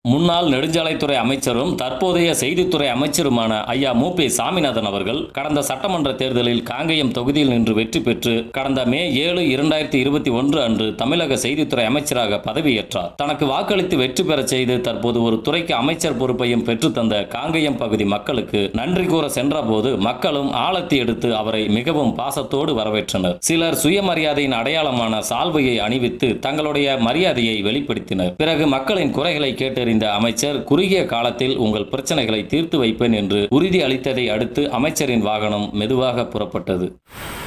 முன்னாள் நெடுஞ்சாலைத்துறை அமைச்சரும் தற்போதைய செய்தித்துறை அமைச்சருமான ஐயா மு பி சாமிநாதன் அவர்கள் கடந்த சட்டமன்ற தேர்தலில் காங்கேயம் தொகுதியில் நின்று வெற்றி பெற்று கடந்த மே ஏழு இரண்டாயிரத்தி இருபத்தி ஒன்று அன்று தமிழக செய்தித்துறை அமைச்சராக பதவியேற்றார் தனக்கு வாக்களித்து வெற்றி பெறச் செய்து தற்போது ஒரு துறைக்கு அமைச்சர் பொறுப்பையும் பெற்றுத்தந்த காங்கேயம் பகுதி மக்களுக்கு நன்றி கூற சென்றபோது மக்களும் ஆழத்தி எடுத்து அவரை மிகவும் பாசத்தோடு வரவேற்றனர் சிலர் சுயமரியாதையின் அடையாளமான சால்வையை அணிவித்து தங்களுடைய மரியாதையை வெளிப்படுத்தினர் பிறகு மக்களின் குறைகளை கேட்டறிந்த அமைச்சர் குறுகிய காலத்தில் உங்கள் பிரச்சனைகளை தீர்த்து வைப்பேன் என்று உறுதி அளித்ததை அடுத்து அமைச்சரின் வாகனம் மெதுவாக புறப்பட்டது